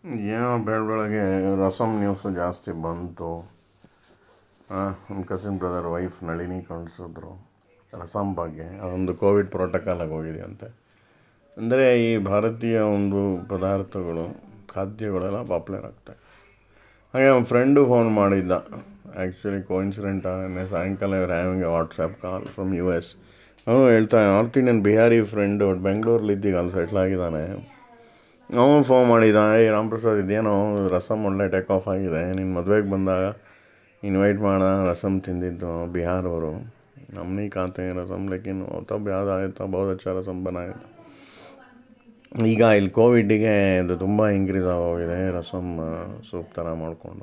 ಏನೋ ಬೆಳ ಬೆಳಗ್ಗೆ ರಸಮ್ ನ್ಯೂಸು ಜಾಸ್ತಿ ಬಂತು ನಮ್ಮ ಕಸಿನ್ ಬ್ರದರ್ ವೈಫ್ ನಳಿನಿ ಕಳಿಸಿದ್ರು ರಸಮ್ ಬಗ್ಗೆ ಅದೊಂದು ಕೋವಿಡ್ ಪ್ರೋಟೋಕಾಲಾಗಿ ಹೋಗಿದೆಯಂತೆ ಅಂದರೆ ಈ ಭಾರತೀಯ ಒಂದು ಪದಾರ್ಥಗಳು ಖಾದ್ಯಗಳೆಲ್ಲ ಪಾಪ್ಯುಲರ್ ಆಗ್ತವೆ ಹಾಗೆ ನಮ್ಮ ಫ್ರೆಂಡು ಫೋನ್ ಮಾಡಿದ್ದ ಆ್ಯಕ್ಚುಲಿ ಕೋಇನ್ಸಿಡೆಂಟ್ ಆಗೇ ಸಾಯಂಕಾಲ ಇವ್ರು having a WhatsApp call from U S ಅವನು ಹೇಳ್ತಾನೆ ನಾರ್ತ್ ಇಂಡಿಯನ್ ಬಿಹಾರಿ ಫ್ರೆಂಡು ಬೆಂಗಳೂರಲ್ಲಿ ಇದ್ದೀಗ ಅಲ್ಲಿ ಸೆಟ್ಲ್ ಆಗಿದ್ದಾನೆ ಅವನು ಫೋನ್ ಮಾಡಿದ ಏ ರಾಮ್ಪ್ರಸಾದ್ ಇದೇನೋ ರಸಮ್ ಒಳ್ಳೆ ಟೇಕ್ ಆಫ್ ಆಗಿದೆ ನಿನ್ನ ಮದುವೆಗೆ ಬಂದಾಗ ಇನ್ವೈಟ್ ಮಾಡ ರಸಮ್ ತಿಂದಿದ್ದು ಬಿಹಾರವರು ನಮ್ಮನಿ ಖಾತೆ ರಸಮ್ ಲೇಕಿನ್ ತಬ್ ಯಾವ್ದು ಆಯ್ತಾ ಬಹುತ್ ಅಚ್ಚ ರಸಮ್ ಬನಾಯಿತು ಈಗ ಇಲ್ಲಿ ಕೋವಿಡ್ಡಿಗೆ ಇದು ತುಂಬ ಇಂಕ್ರೀಸ್ ಆಗೋಗಿದೆ ರಸಮ್ ಸೂಪ್ ಥರ ಮಾಡಿಕೊಂಡು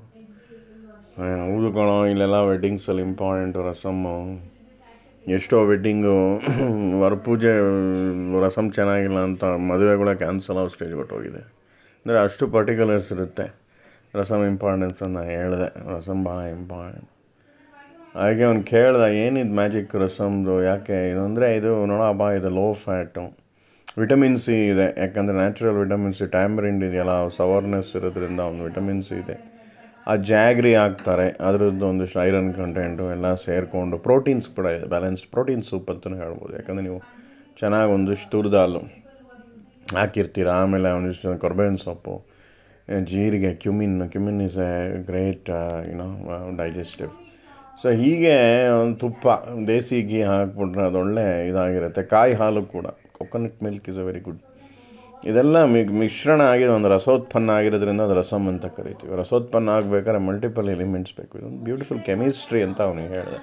ಹೌದು ಕಣೋ ಇಲ್ಲೆಲ್ಲ ವೆಡ್ಡಿಂಗ್ಸಲ್ಲಿ ಇಂಪಾರ್ಟೆಂಟು ರಸಮ್ಮು ಎಷ್ಟೋ ವೆಡ್ಡಿಂಗು ವರಪೂಜೆ ರಸಮ್ ಚೆನ್ನಾಗಿಲ್ಲ ಅಂತ ಮದುವೆಗಳ ಕ್ಯಾನ್ಸಲ್ ಆಗೋ ಸ್ಟೇಜ್ ಹೋಗಿದೆ ಅಂದರೆ ಅಷ್ಟು ಪರ್ಟಿಕ್ಯುಲರ್ಸ್ ಇರುತ್ತೆ ರಸಮ್ ಇಂಪಾರ್ಟೆನ್ಸ್ ಅಂತ ನಾನು ಹೇಳಿದೆ ರಸಮ್ ಭಾಳ ಇಂಪಾರ್ಟೆಂಟ್ ಹಾಗೆ ಅವ್ನು ಕೇಳ್ದೆ ಏನಿದು ಮ್ಯಾಜಿಕ್ ರಸಮ್ದು ಯಾಕೆ ಇದು ಅಂದರೆ ಇದು ನೋಡಪ್ಪ ಇದು ಲೋ ಫ್ಯಾಟು ವಿಟಮಿನ್ ಸಿ ಇದೆ ಯಾಕಂದರೆ ನ್ಯಾಚುರಲ್ ವಿಟಮಿನ್ ಸಿ ಟ್ಯಾಮ್ರಿಂಡ್ ಇದೆಯಲ್ಲ ಸವರ್ನೆಸ್ ಇರೋದ್ರಿಂದ ಒಂದು ವಿಟಮಿನ್ ಸಿ ಇದೆ ಆ ಜಾಗ್ರಿ ಹಾಕ್ತಾರೆ ಅದರದ್ದು ಒಂದಿಷ್ಟು ಐರನ್ ಕಂಟೆಂಟು ಎಲ್ಲ ಸೇರಿಕೊಂಡು ಪ್ರೋಟೀನ್ಸ್ ಕೂಡ ಇದೆ ಬ್ಯಾಲೆನ್ಸ್ಡ್ ಪ್ರೋಟೀನ್ ಸೂಪ್ ಅಂತಲೇ ಹೇಳ್ಬೋದು ಯಾಕಂದರೆ ನೀವು ಚೆನ್ನಾಗಿ ಒಂದಿಷ್ಟು ತುರ್ದಾಲು ಹಾಕಿರ್ತೀರ ಆಮೇಲೆ ಒಂದಿಷ್ಟು ಕೊರ್ಬೇವಿನ ಸೊಪ್ಪು ಜೀರಿಗೆ cumin cumin is a great you know digestive so ಹೀಗೆ ಒಂದು ತುಪ್ಪ ದೇಸಿ ಗೀ ಹಾಕ್ಬಿಟ್ರೆ ಅದೊಳ್ಳೆ ಇದಾಗಿರುತ್ತೆ ಕಾಯಿ ಹಾಲು ಕೂಡ coconut milk is a very good ಇದೆಲ್ಲ ಮಿಗ್ ಮಿಶ್ರಣ ಆಗಿದೆ ಒಂದು ರಸೋತ್ಪನ್ನ ಆಗಿರೋದ್ರಿಂದ ಅದು ರಸಮ್ ಅಂತ ಕರಿತೀವಿ ರಸೋತ್ಪನ್ನ ಆಗಬೇಕಾದ್ರೆ ಮಲ್ಟಿಪಲ್ ಎಲಿಮೆಂಟ್ಸ್ ಬೇಕು ಇದೊಂದು ಬ್ಯೂಟಿಫುಲ್ ಕೆಮಿಸ್ಟ್ರಿ ಅಂತ ಅವನಿಗೆ ಹೇಳಿದೆ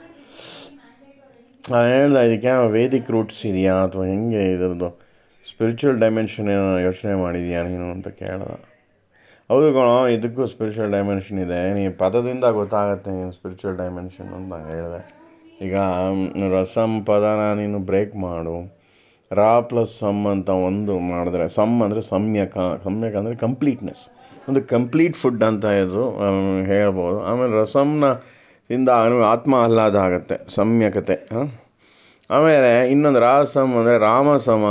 ನಾನು ಹೇಳ್ದೆ ಇದಕ್ಕೆ ವೇದಿಕ್ ರೂಟ್ಸ್ ಇದೆಯಾ ಅಥವಾ ಹೆಂಗೆ ಇದರದ್ದು ಸ್ಪಿರಿಚುವಲ್ ಡೈಮೆನ್ಷನ್ ಏನೋ ಯೋಚನೆ ಮಾಡಿದೀಯಾ ನೀನು ಅಂತ ಕೇಳ್ದೆ ಹೌದು ಕಣೋ ಇದಕ್ಕೂ ಸ್ಪಿರಿಚುವಲ್ ಡೈಮೆನ್ಷನ್ ಇದೆ ನೀ ಪದದಿಂದ ಗೊತ್ತಾಗತ್ತೆ ನೀನು ಸ್ಪಿರಿಚುವಲ್ ಡೈಮೆನ್ಷನ್ ಅಂತ ನಾನು ಹೇಳಿದೆ ಈಗ ರಸಮ್ ಪದನ ನೀನು ಬ್ರೇಕ್ ಮಾಡು ರಾ ಪ್ಲಸ್ ಸಮ್ ಅಂತ ಒಂದು ಮಾಡಿದ್ರೆ ಸಮ್ ಅಂದರೆ ಸಮ್ಯಕ ಸಮ್ಯಕ ಅಂದರೆ ಕಂಪ್ಲೀಟ್ನೆಸ್ ಒಂದು ಕಂಪ್ಲೀಟ್ ಫುಡ್ ಅಂತ ಇದು ಹೇಳ್ಬೋದು ಆಮೇಲೆ ರಸಮ್ನ ಇಂದ ಆತ್ಮ ಆಹ್ಲಾದ ಆಗುತ್ತೆ ಸಮ್ಯಕತೆ ಹಾಂ ಆಮೇಲೆ ಇನ್ನೊಂದು ರಾಸಮ್ ಅಂದರೆ ರಾಮಸಮ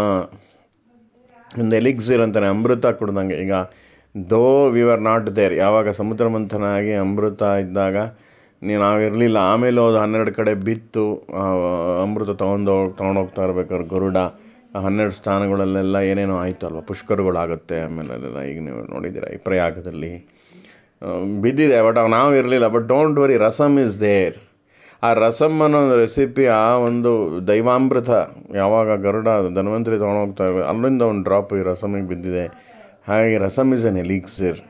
ಒಂದು ಎಲಿಕ್ಸಿರ್ ಅಂತಾನೆ ಅಮೃತ ಕುಡ್ದಂಗೆ ಈಗ ದೋ ವಿ ಆರ್ ನಾಟ್ ದೇರ್ ಯಾವಾಗ ಸಮುದ್ರ ಮಂಥನ ಆಗಿ ಅಮೃತ ಇದ್ದಾಗ ನೀವು ನಾವಿರಲಿಲ್ಲ ಆಮೇಲೆ ಹೋದ ಹನ್ನೆರಡು ಕಡೆ ಬಿತ್ತು ಅಮೃತ ತೊಗೊಂಡು ತೊಗೊಂಡೋಗ್ತಾ ಇರ್ಬೇಕಾದ್ರೆ ಗರುಡ ಹನ್ನೆರಡು ಸ್ಥಾನಗಳಲ್ಲೆಲ್ಲ ಏನೇನೋ ಆಯ್ತಲ್ವ ಪುಷ್ಕರಗಳಾಗುತ್ತೆ ಆಮೇಲೆ ಅಲ್ಲೆಲ್ಲ ಈಗ ನೀವು ನೋಡಿದ್ದೀರ ಈ ಪ್ರಯಾಗದಲ್ಲಿ ಬಿದ್ದಿದೆ ಬಟ್ ನಾವು ಇರಲಿಲ್ಲ but don't worry rasam is there ಆ ರಸಮ್ ಅನ್ನೋ ಒಂದು ರೆಸಿಪಿ ಆ ಒಂದು ದೈವಾಮೃತ ಯಾವಾಗ ಗರುಡ ಧನ್ವಂತರಿ ತೊಗೊಂಡೋಗ್ತಾ ಇರ್ಬೇಕು ಅಲ್ಲಿಂದ ಒಂದು ಡ್ರಾಪ್ ಈ ರಸಮಿಗೆ ಬಿದ್ದಿದೆ ಹಾಗೆ rasam is an elixir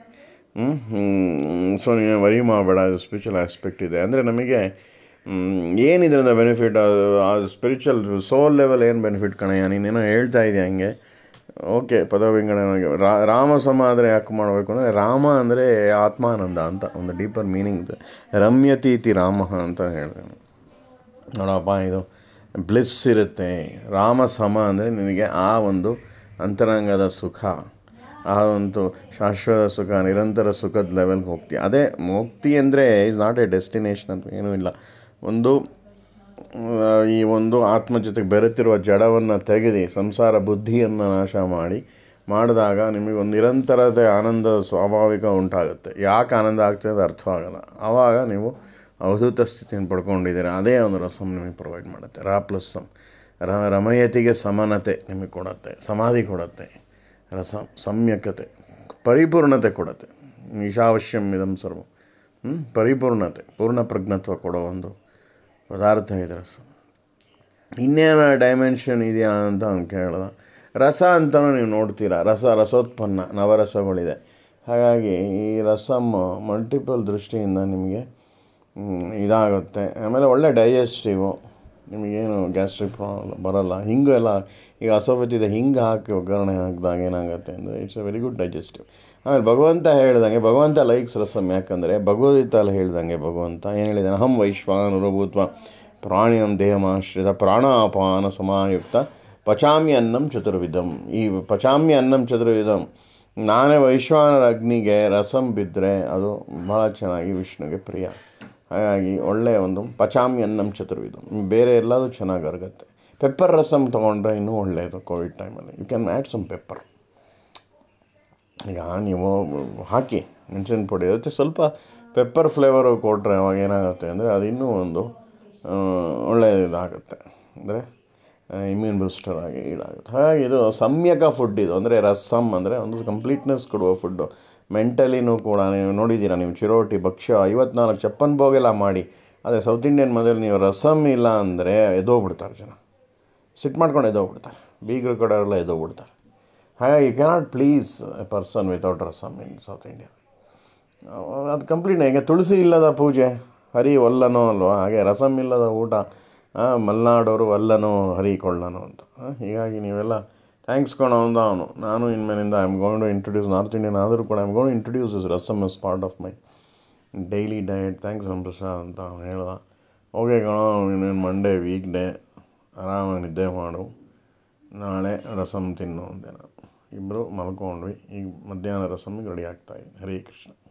so ನೀನು ವರಿ ಮಾಡಬೇಡ ಅದು ಸ್ಪಿರಿಚುವಲ್ ಆಸ್ಪೆಕ್ಟ್ ಇದೆ ಅಂದರೆ ನಮಗೆ ಏನಿದ್ರಿಂದ ಬೆನಿಫಿಟ್ ಆ ಸ್ಪಿರಿಚುವಲ್ ಸೋಲ್ ಲೆವೆಲ್ ಏನು ಬೆನಿಫಿಟ್ ಕಣಯ್ಯ ನೀನೇನೋ ಹೇಳ್ತಾ ಇದೆಯಾ ಹಂಗೆ ಓಕೆ ಪದವಿಂಗಡನಿಗೆ ರಾಮ ಸಮ ಆದರೆ ಯಾಕೆ ಮಾಡಬೇಕು ಅಂದರೆ ರಾಮ ಅಂದರೆ ಆತ್ಮಾನಂದ ಅಂತ ಒಂದು ಡೀಪರ್ ಮೀನಿಂಗ್ ಇದೆ ರಮ್ಯತೀತಿ ರಾಮ ಅಂತ ಹೇಳಿದೆ ನೋಡಪ್ಪ ಇದು ಬ್ಲಿಸ್ ಇರುತ್ತೆ ರಾಮ ಸಮ ಅಂದರೆ ನಿನಗೆ ಆ ಒಂದು ಅಂತರಂಗದ ಸುಖ ಆ ಒಂದು ಶಾಶ್ವತ ಸುಖ ನಿರಂತರ ಸುಖದ ಲೆವೆಲ್ಗೆ ಹೋಗ್ತೀಯ ಅದೇ ಮುಕ್ತಿ ಅಂದರೆ ಇಸ್ ನಾಟ್ ಎ ಡೆಸ್ಟಿನೇಷನ್ ಅಂತ ಏನೂ ಇಲ್ಲ ಒಂದು ಈ ಒಂದು ಆತ್ಮ ಜೊತೆಗೆ ಬೆರೆತಿರುವ ಜಡವನ್ನು ತೆಗೆದು ಸಂಸಾರ ಬುದ್ಧಿಯನ್ನು ನಾಶ ಮಾಡಿ ಮಾಡಿದಾಗ ನಿಮಗೆ ಒಂದು ನಿರಂತರತೆ ಆನಂದ ಸ್ವಾಭಾವಿಕ ಉಂಟಾಗುತ್ತೆ ಯಾಕೆ ಆನಂದ ಆಗ್ತದೆ ಅದು ಅರ್ಥವಾಗಲ್ಲ ಆವಾಗ ನೀವು ಅವಧೂತ ಸ್ಥಿತಿಯನ್ನು ಪಡ್ಕೊಂಡಿದ್ದೀರ ಅದೇ ಒಂದು ರಸಮ್ ನಿಮಗೆ ಪ್ರೊವೈಡ್ ಮಾಡುತ್ತೆ ರಾ ಪ್ಲಸ್ ಸಮ್ ರ ರಮಯತಿಗೆ ಸಮಾನತೆ ನಿಮಗೆ ಕೊಡುತ್ತೆ ಸಮಾಧಿ ಕೊಡುತ್ತೆ ರಸ ಸಮ್ಯಕತೆ ಪರಿಪೂರ್ಣತೆ ಕೊಡುತ್ತೆ ಈಶಾವಶ್ಯಂ ಇದಂ ಸರ್ವ ಪರಿಪೂರ್ಣತೆ ಪೂರ್ಣ ಪ್ರಜ್ಞತ್ವ ಕೊಡೋ ಒಂದು ಪದಾರ್ಥ ಇದೆ ರಸ ಇನ್ನೇನು ಡೈಮೆನ್ಷನ್ ಇದೆಯಾ ಅಂತ ಅವ್ನು ಕೇಳ್ದ ರಸ ಅಂತಲೂ ನೀವು ನೋಡ್ತೀರಾ ರಸ ರಸೋತ್ಪನ್ನ ನವರಸಗಳಿದೆ ಹಾಗಾಗಿ ಈ ರಸಮ್ ಮಲ್ಟಿಪಲ್ ದೃಷ್ಟಿಯಿಂದ ನಿಮಗೆ ಇದಾಗುತ್ತೆ ಆಮೇಲೆ ಒಳ್ಳೆ ಡೈಜೆಸ್ಟಿವು ನಿಮಗೇನು ಗ್ಯಾಸ್ಟ್ರಿಕ್ ಪ್ರಾಬ್ಲಮ್ ಬರೋಲ್ಲ ಹಿಂಗೆ ಎಲ್ಲ ಈಗ ಅಸೋಬತ್ತಿದೆ ಹಿಂಗೆ ಹಾಕಿ ಒಗ್ಗರಣೆ ಹಾಕಿದಾಗ ಏನಾಗುತ್ತೆ ಅಂದರೆ it's a very good digestive ಆಮೇಲೆ ಭಗವಂತ ಹೇಳ್ದಂಗೆ ಭಗವಂತ ಲೈಕ್ಸ್ ರಸಮ್ ಯಾಕಂದರೆ ಭಗವದ್ಗೀತಲ್ಲಿ ಹೇಳ್ದಂಗೆ ಭಗವಂತ ಏನು ಹೇಳಿದಾನೆ ಅಹಂ ವೈಶ್ವಾನುರಭೂತ್ವ ಪ್ರಾಣಿಯಂ ದೇಹಮಾಶ್ರಿತ ಪ್ರಾಣಾಪಾನ ಸಮಾಯುಕ್ತ ಪಚಾಮಿ ಅನ್ನಂ ಚತುರ್ವಿಧಂ ಈ ಪಚಾಮಿ ಅನ್ನಂ ಚತುರ್ವಿಧಂ ನಾನೇ ವೈಶ್ವಾನರ ಅಗ್ನಿಗೆ ರಸಂ ಬಿದ್ದರೆ ಅದು ಭಾಳ ಚೆನ್ನಾಗಿ ವಿಷ್ಣುಗೆ ಪ್ರಿಯ ಹಾಗಾಗಿ ಒಳ್ಳೆಯ ಒಂದು ಪಚಾಮಿ ಅನ್ನಂ ಚತುರ್ವಿಧಂ ಬೇರೆ ಎಲ್ಲದೂ ಚೆನ್ನಾಗಿ ಅರಗುತ್ತೆ ಪೆಪ್ಪರ್ ರಸಮ್ ತೊಗೊಂಡ್ರೆ ಇನ್ನೂ ಒಳ್ಳೆಯದು ಕೋವಿಡ್ ಟೈಮಲ್ಲಿ you can add some pepper ಈಗ ನೀವು ಹಾಕಿ ಮೆಣಸಿನ ಪುಡಿ ಜೊತೆ ಸ್ವಲ್ಪ ಪೆಪ್ಪರ್ ಫ್ಲೇವರು ಕೊಟ್ಟರೆ ಅವಾಗ ಏನಾಗುತ್ತೆ ಅಂದರೆ ಅದು ಇನ್ನೂ ಒಂದು ಆ, ಒಳ್ಳೆಯ ಇದಾಗುತ್ತೆ ಅಂದರೆ ಇಮ್ಯೂನ್ ಬೂಸ್ಟರ್ ಆಗಿ ಇದಾಗುತ್ತೆ ಹಾಗಾಗಿ ಇದು ಸಮ್ಯಕ ಫುಡ್ ಇದು ಅಂದರೆ ರಸಮ್ ಅಂದರೆ ಒಂದು ಕಂಪ್ಲೀಟ್ನೆಸ್ ಕೊಡುವ ಫುಡ್ಡು ಮೆಂಟಲಿನೂ ಕೂಡ ನೀವು ನೋಡಿದ್ದೀರಾ ನೀವು ಚಿರೋಟಿ ಭಕ್ಷ್ಯ ಐವತ್ನಾಲ್ಕು ಚಪ್ಪನ್ ಭೋಗೆಲ್ಲ ಮಾಡಿ ಆದರೆ ಸೌತ್ ಇಂಡಿಯನ್ ಮನೇಲಿ ನೀವು ರಸಮ್ ಇಲ್ಲ ಅಂದರೆ ಎದೋಗ್ಬಿಡ್ತಾರೆ ಜನ ಸಿಟ್ಟು ಮಾಡ್ಕೊಂಡು ಎದೋಗ್ಬಿಡ್ತಾರೆ ಬೀಗರ ಕಡೆಯವರೆಲ್ಲ ಎದೋಗ್ಬಿಡ್ತಾರೆ ಹಾಗಾಗಿ you cannot please a person without rasam in South India ಅದು ಕಂಪ್ಲೀಟ್ ಈಗ ತುಳಸಿ ಇಲ್ಲದ ಪೂಜೆ ಹರಿ ಒಲ್ಲನೋ ಅಲ್ವಾ ಹಾಗೆ ರಸಮ್ ಇಲ್ಲದ ಊಟ ಆ, ಮಲೆನಾಡವರು ಒಲ್ಲನೋ ಹರಿ ಕೊಳ್ಳನೋ ಅಂತ ಆ, ಹೀಗಾಗಿ ನೀವೆಲ್ಲ ಥ್ಯಾಂಕ್ಸ್ ಕಣೋ ಅಂತ ಅವನು ನಾನು ಇನ್ಮೇಲಿಂದ I am going to introduce North Indian ಆದರೂ ಕೂಡ I am going introduce is rasam is part of my daily diet thanks Prasad ಅಂತ ಅವನು ಹೇಳ್ದ ಓಕೆ ಕಣೋ ಇನ್ನೇನು ಮಂಡೇ ವೀಕ್ ಡೇ ಆರಾಮಾಗಿ ನಿದ್ದೆ ಮಾಡು ನಾಳೆ ರಸಮ್ ತಿನ್ನು ಅಂದೆ ನಾನು ಇಬ್ಬರು ಮಲ್ಕೊಂಡ್ವಿ ಈಗ ಮಧ್ಯಾಹ್ನ ರಸಮ್ಗೆ ರೆಡಿ ಆಗ್ತಾಯಿದ್ದೀನಿ ಹರೇ ಕೃಷ್ಣ